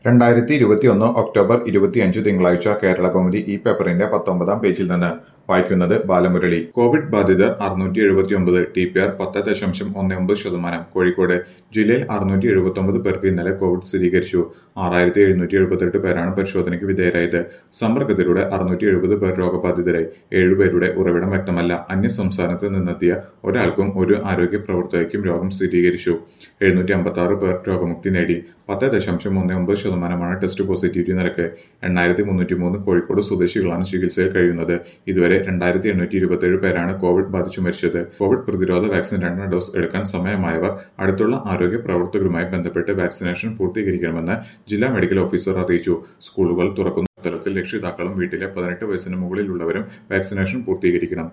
രണ്ടായിരത്തി ഇരുപത്തിയൊന്ന് ഒക്ടോബർ ഇരുപത്തിയഞ്ച് തിങ്കളാഴ്ച കേരള കൗമുദി ഈ പേപ്പറിന്റെ പത്തൊമ്പതാം പേജിൽ നിന്ന് വായിക്കുന്നത് ബാലമുരളി കോവിഡ് ബാധിതർ അറുന്നൂറ്റി എഴുപത്തിയൊമ്പത് ടി പി ആർ പത്ത് ദശാംശം ഒന്ന് ഒമ്പത് ശതമാനം കോഴിക്കോട് ജില്ലയിൽ അറുന്നൂറ്റി എഴുപത്തൊമ്പത് പേർക്ക് ഇന്നലെ കോവിഡ് സ്ഥിരീകരിച്ചു ആറായിരത്തി എഴുന്നൂറ്റി എഴുപത്തെട്ട് പേരാണ് പരിശോധനയ്ക്ക് വിധേയരായത് സമ്പർക്കത്തിലൂടെ അറുന്നൂറ്റി എഴുപത് പേർ രോഗബാധിതരായി ഏഴുപേരുടെ ഉറവിടം വ്യക്തമല്ല അന്യ സംസ്ഥാനത്ത് നിന്നെത്തിയ ഒരാൾക്കും ഒരു ആരോഗ്യ പ്രവർത്തകയ്ക്കും രോഗം സ്ഥിരീകരിച്ചു എഴുന്നൂറ്റി അമ്പത്തി ആറ് പേർ രോഗമുക്തി നേടി പത്ത് ദശാംശം ഒന്ന് ഒമ്പത് ശതമാനമാണ് ടെസ്റ്റ് പോസിറ്റിവിറ്റി നിരക്ക് എണ്ണായിരത്തി മുന്നൂറ്റി മൂന്ന് കോഴിക്കോട് സ്വദേശികളാണ് ചികിത്സയിൽ കഴിയുന്നത് ഇതുവരെ രണ്ടായിരത്തി എണ്ണൂറ്റി ഇരുപത്തിയേഴ് പേരാണ് കോവിഡ് ബാധിച്ചു മരിച്ചത് കോവിഡ് പ്രതിരോധ വാക്സിൻ രണ്ടാം ഡോസ് എടുക്കാൻ സമയമായവർ അടുത്തുള്ള ആരോഗ്യ പ്രവർത്തകരുമായി ബന്ധപ്പെട്ട് വാക്സിനേഷൻ പൂർത്തീകരിക്കണമെന്ന് ജില്ലാ മെഡിക്കൽ ഓഫീസർ അറിയിച്ചു സ്കൂളുകൾ തുറക്കുന്ന തലത്തിൽ രക്ഷിതാക്കളും വീട്ടിലെ പതിനെട്ട് വയസ്സിന് മുകളിലുള്ളവരും വാക്സിനേഷൻ പൂർത്തീകരിക്കണം